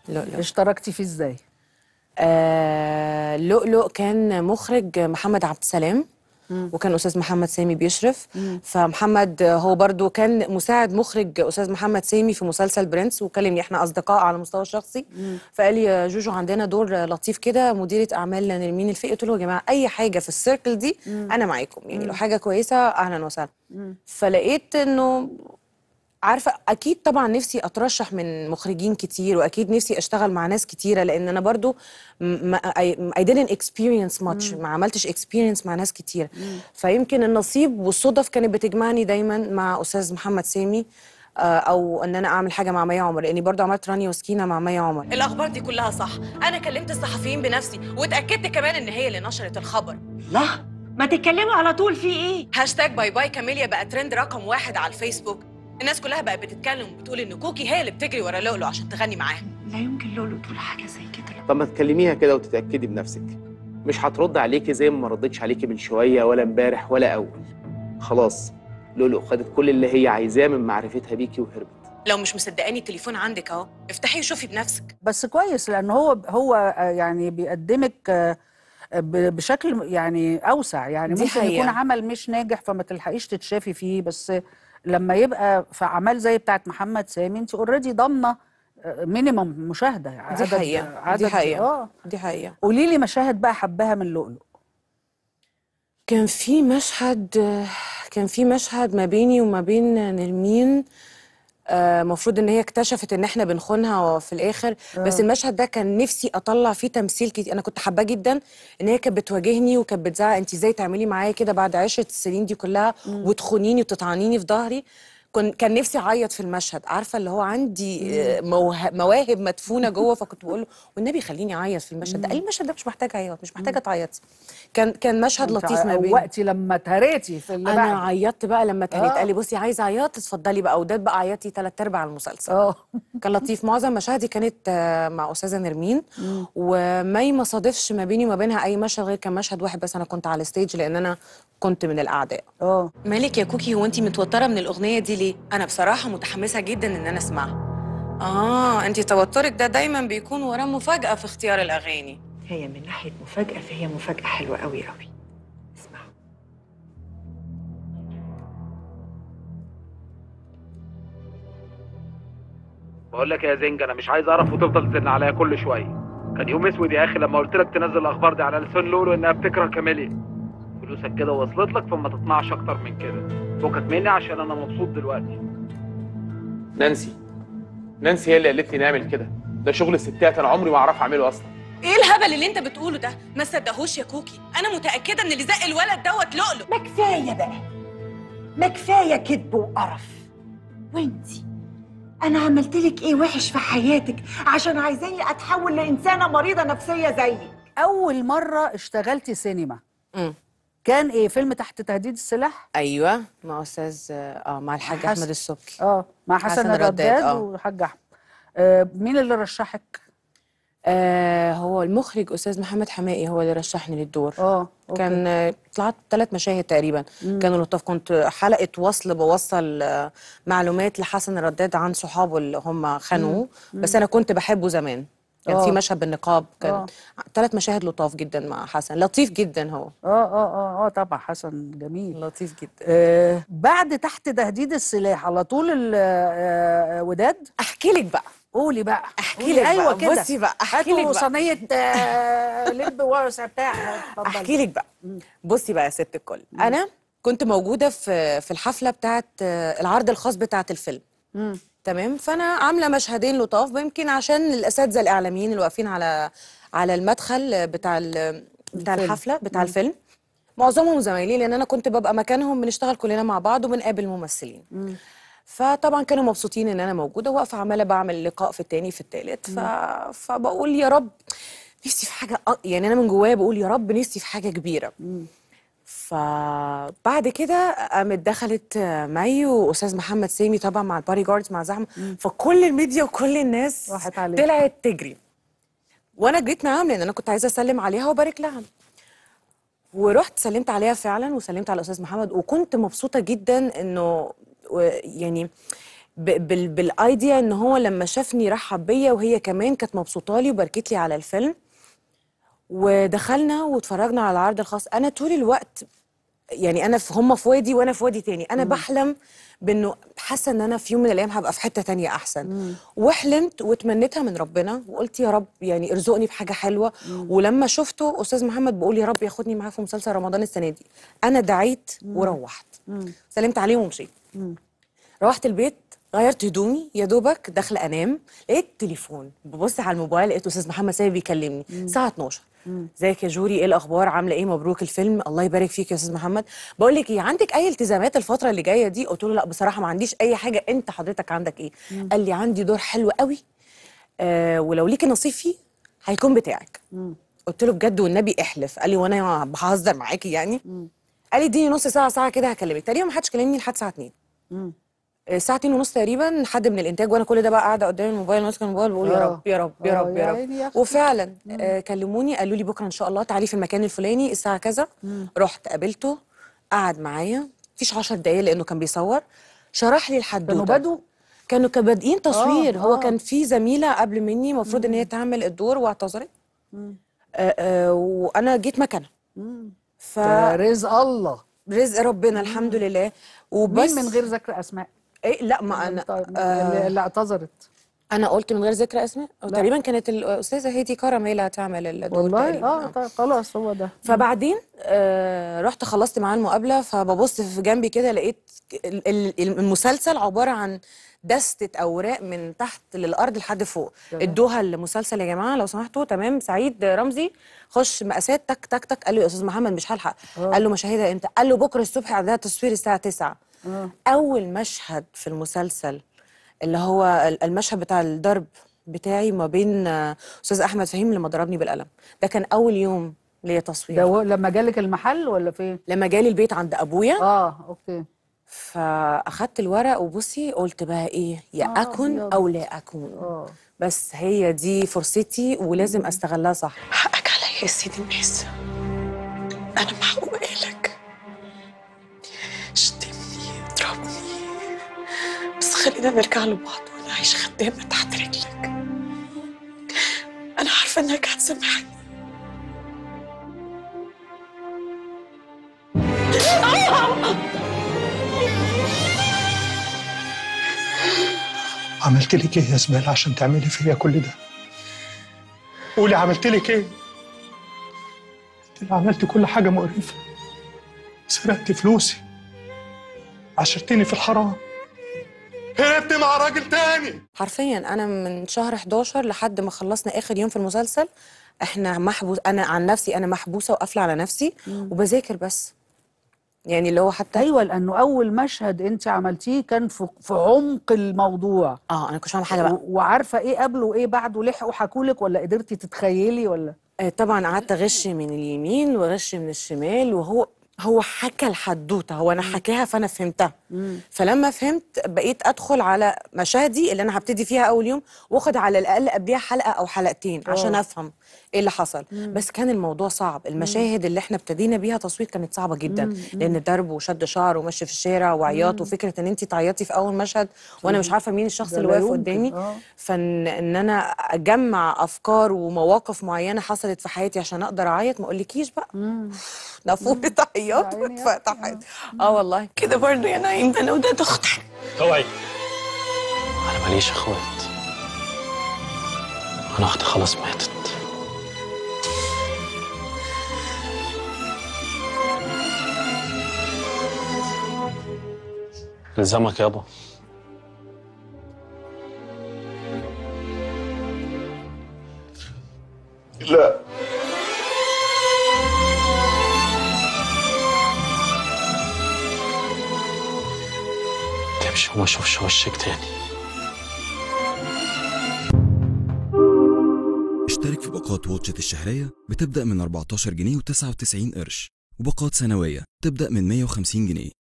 لؤلؤ اشتركتي فيه ازاي آه لؤلؤ كان مخرج محمد عبد السلام وكان استاذ محمد سامي بيشرف فمحمد هو برضو كان مساعد مخرج استاذ محمد سامي في مسلسل برنس وكلمني احنا اصدقاء على المستوى الشخصي فقال لي يا جوجو عندنا دور لطيف كده مديره اعمال نرمين الفقي قلت له يا جماعه اي حاجه في السيركل دي انا معاكم يعني لو حاجه كويسه اهلا وسهلا فلقيت انه عارفه اكيد طبعا نفسي اترشح من مخرجين كتير واكيد نفسي اشتغل مع ناس كتيره لان انا برضو ما I didn't experience much ما عملتش experience مع ناس كتير فيمكن النصيب والصدف كانت بتجمعني دايما مع استاذ محمد سامي آه، او ان انا اعمل حاجه مع مي عمر لاني برضو عملت رانيا وسكينه مع مي عمر الاخبار دي كلها صح انا كلمت الصحفيين بنفسي واتاكدت كمان ان هي اللي نشرت الخبر لا ما تتكلموا على طول في ايه هاشتاج باي باي كاميليا بقى ترند رقم واحد على الفيسبوك الناس كلها بقت بتتكلم وبتقول ان كوكي هي اللي بتجري ورا لؤلؤ عشان تغني معاها لا يمكن لولو تقول حاجه زي كده طب ما تكلميها كده وتتاكدي بنفسك مش هترد عليكي زي ما ما ردتش عليكي من شويه ولا امبارح ولا اول خلاص لولو خدت كل اللي هي عايزاه من معرفتها بيكي وهربت لو مش مصدقاني التليفون عندك اهو افتحي وشوفي بنفسك بس كويس لان هو هو آه، يعني بيقدمك آه، ب- بشكل يعني اوسع يعني دي ممكن حقيقة. يكون عمل مش ناجح فما تلحقيش تتشافي فيه بس لما يبقى في اعمال زي بتاعت محمد سامي انت اوريدي ضامنه مينيمم مشاهده دي عدد حقيقه عدد دي حقيقه اه دي حقيقه قولي لي مشاهد بقى حباها من لؤلؤ كان في مشهد كان في مشهد ما بيني وما بين نرمين المفروض ان هي اكتشفت ان احنا بنخونها في الاخر بس المشهد ده كان نفسي اطلع فيه تمثيل كتير انا كنت حباه جدا ان هي كانت بتواجهني وكانت بتزعق انت ازاي تعملي معايا كده بعد عشره السنين دي كلها وتخونيني وتطعنيني في ظهري كن كان نفسي اعيط في المشهد عارفه اللي هو عندي آه، موه- مواهب مدفونه جوه فكنت بقول له والنبي خليني اعيط في المشهد ده قال لي المشهد ده مش محتاج عياط مش محتاجه تعيطي كان كان مشهد أنت لطيف ما بين وقتي لما اتهريتي في اللي انا بعد عيطت بقى لما كانت آه. قال لي بصي عايزه عياط اتفضلي بقى وداد بقى عيطي ثلاث ارباع المسلسل اه كان لطيف معظم مشاهدي كانت آه، مع استاذه نرمين ومي ما صادفش ما بيني وما بينها اي مشهد غير كان مشهد واحد بس انا كنت على الستيج لان انا كنت من الاعداء اه مالك يا كوكي هو انت متوتره من الاغنيه دي ليه انا بصراحه متحمسه جدا ان انا اسمعها اه انت توترك ده دايما بيكون وراه مفاجاه في اختيار الاغاني هي من ناحيه مفاجاه فهي مفاجاه حلوه قوي قوي اسمع بقول لك يا زنج انا مش عايز اعرف وتفضل تزن عليا كل شويه كان يوم اسود يا اخي لما قلت لك تنزل الاخبار دي على لسان لولو انها بتكره كاميليا فلوسك كده وصلت لك فما تطمعش اكتر من كده فكك مني عشان انا مبسوط دلوقتي نانسي نانسي هي اللي قالت لي نعمل كده ده شغل الستات انا عمري ما اعرف اعمله اصلا ايه الهبل اللي انت بتقوله ده ما صدقهوش يا كوكي انا متاكده ان اللي زق الولد دوت لؤلؤ ما كفايه بقى ما كفايه كذب وقرف وانتي انا عملت لك ايه وحش في حياتك عشان عايزاني اتحول لانسانه مريضه نفسيه زيك اول مره اشتغلتي سينما مم. كان ايه فيلم تحت تهديد السلاح ايوه مع استاذ اه مع الحاج حسن. احمد السبكي اه مع حسن, حسن الرداد، الرداد آه. وحاج احمد آه مين اللي رشحك آه هو المخرج استاذ محمد حمائي هو اللي رشحني للدور اه أوكي. كان آه، طلعت ثلاث مشاهد تقريبا كانوا لطاف كنت حلقه وصل بوصل آه، معلومات لحسن الرداد عن صحابه اللي هم خانوه بس انا كنت بحبه زمان كان آه. في مشهد بالنقاب كان آه. ثلاث مشاهد لطاف جدا مع حسن لطيف جدا هو اه اه اه اه طبعا حسن جميل لطيف جدا آه بعد تحت تهديد السلاح على طول ال- آه آه، وداد احكي لك بقى قولي بقى احكي قولي لك ايوه بقى كده بصي بقى احكي لك هاتوا بقى صينيه آه لب واسع بتاع اتفضلي. احكي لك بقى بصي بقى يا ست الكل انا كنت موجوده في في الحفله بتاعه آه، العرض الخاص بتاعه الفيلم مم. تمام فانا عامله مشهدين لطاف يمكن عشان الاساتذه الاعلاميين اللي واقفين على على المدخل بتاع ال- بتاع الفيلم. الحفله بتاع الفيلم معظمهم زمايلي لان انا كنت ببقى مكانهم بنشتغل كلنا مع بعض وبنقابل ممثلين فطبعا كانوا مبسوطين ان انا موجوده واقفه عماله بعمل لقاء في التاني في التالت ف... فبقول يا رب نفسي في حاجه أ- يعني انا من جوايا بقول يا رب نفسي في حاجه كبيره فبعد كده قامت دخلت مي واستاذ محمد سامي طبعا مع الباري جاردز مع زحمه فكل الميديا وكل الناس راحت عليك. طلعت تجري وانا جريت معاهم لان انا كنت عايزه اسلم عليها وابارك لها ورحت سلمت عليها فعلا وسلمت على الاستاذ محمد وكنت مبسوطه جدا انه و- يعني ب- بال بالايديا ان هو لما شافني رحب بيا وهي كمان كانت مبسوطه لي وباركت لي على الفيلم ودخلنا واتفرجنا على العرض الخاص انا طول الوقت يعني انا في هم في وادي وانا في وادي تاني انا بحلم بانه حاسه ان انا في يوم من الايام هبقى في حته تانية احسن وحلمت وتمنيتها من ربنا وقلت يا رب يعني ارزقني بحاجه حلوه ولما شفته استاذ محمد بقول يا رب ياخدني معاه في مسلسل رمضان السنه دي انا دعيت وروحت سلمت عليه ومشيت روحت البيت غيرت هدومي يا دوبك داخله انام لقيت تليفون ببص على الموبايل لقيت استاذ محمد سامي بيكلمني الساعه 12 ازيك يا جوري ايه الاخبار عامله ايه مبروك الفيلم الله يبارك فيك يا استاذ محمد بقول لك ايه عندك اي التزامات الفتره اللي جايه دي قلت له لا بصراحه ما عنديش اي حاجه انت حضرتك عندك ايه قال لي عندي دور حلو قوي آه ولو ليكي نصيب فيه هيكون بتاعك قلت له بجد والنبي احلف قال لي وانا بهزر معاكي يعني قال لي اديني نص ساعه ساعه كده هكلمك تقريبا ما حدش كلمني لحد الساعه 2 الساعه 2 ونص تقريبا حد من الانتاج وانا كل ده بقى قاعده قدام الموبايل ماسكه الموبايل بقول يا آه. رب يا رب يا آه، رب يا يا عيني يا رب أختي. وفعلا آه كلموني قالوا لي بكره ان شاء الله تعالي في المكان الفلاني الساعه كذا رحت قابلته قعد معايا مفيش 10 دقايق لانه كان بيصور شرح لي الحدوته كانوا بدوا كانوا كانوا بادئين تصوير آه، هو آه. كان في زميله قبل مني المفروض ان هي تعمل الدور واعتذرت آه آه وانا جيت مكانها ف ده رزق الله رزق ربنا الحمد لله وبس مين من غير ذكر اسماء ايه لا ما انا طيب، آه اللي, اللي اعتذرت انا قلت من غير ذكر اسماء تقريبا كانت الاستاذه هيدي كرم هي اللي هتعمل الدور والله تقريباً. اه طيب خلاص هو ده فبعدين آه رحت خلصت معاه المقابله فببص في جنبي كده لقيت ال- ال- المسلسل عباره عن دستة أوراق من تحت للأرض لحد فوق ادوها المسلسل يا جماعة لو سمحتوا تمام سعيد رمزي خش مقاسات تك تك تك قال له يا أستاذ محمد مش هلحق قال له مشاهدها إمتى قال له بكرة الصبح عندها تصوير الساعة 9 أول مشهد في المسلسل اللي هو ال- المشهد بتاع الضرب بتاعي ما بين آه، أستاذ أحمد فهيم لما ضربني بالقلم ده كان أول يوم ليا تصوير ده و- لما جالك المحل ولا فين؟ لما جالي البيت عند ابويا اه اوكي فاخدت الورق وبصي قلت بقى ايه يا آه، اكن أبيض. او لا اكون اه بس هي دي فرصتي ولازم استغلها صح حقك عليا يا سيد الناس انا محقوقه لك شتمني اضربني بس خلينا نرجع لبعض وانا عايش خدامه تحت رجلك انا عارفه انك هتسامحني عملت لك ايه يا زبالة عشان تعملي فيا كل ده؟ قولي عملت لك ايه؟ انت اللي عملت كل حاجة مقرفة سرقت فلوسي عشرتني في الحرام هربت مع راجل تاني حرفيا انا من شهر 11 لحد ما خلصنا اخر يوم في المسلسل احنا محبوس انا عن نفسي انا محبوسه وقافله على نفسي وبذاكر بس يعني اللي هو حتى ايوه لانه اول مشهد انت عملتيه كان في في عمق الموضوع اه انا كنتش عامله حاجه بقى و- وعارفه ايه قبله وايه بعده لحقوا حكولك ولا قدرتي تتخيلي ولا آه، طبعا قعدت اغش من اليمين واغش من الشمال وهو هو حكى الحدوته هو انا حكاها فانا فهمتها فلما فهمت بقيت ادخل على مشاهدي اللي انا هبتدي فيها اول يوم واخد على الاقل قبليها حلقه او حلقتين عشان افهم ايه اللي حصل بس كان الموضوع صعب المشاهد اللي احنا ابتدينا بيها تصوير كانت صعبه جدا لان ضرب وشد شعر ومشي في الشارع وعياط وفكره ان انت تعيطي في اول مشهد وانا مش عارفه مين الشخص ده اللي لا واقف يمكن، قدامي آه. فان ان انا اجمع افكار ومواقف معينه حصلت في حياتي عشان اقدر اعيط ما اقولكيش بقى نافوره عياط يا عيني يا واتفتحت اه والله كده برضه يا نعيم ده انا وده اختك اوعي انا ماليش اخوات انا اختي خلاص ماتت الزمك يابا لا تمشي وما اشوفش وشك تاني اشترك في باقات واتشت الشهرية بتبدأ من 14 جنيه و99 قرش وباقات سنوية تبدأ من 150 جنيه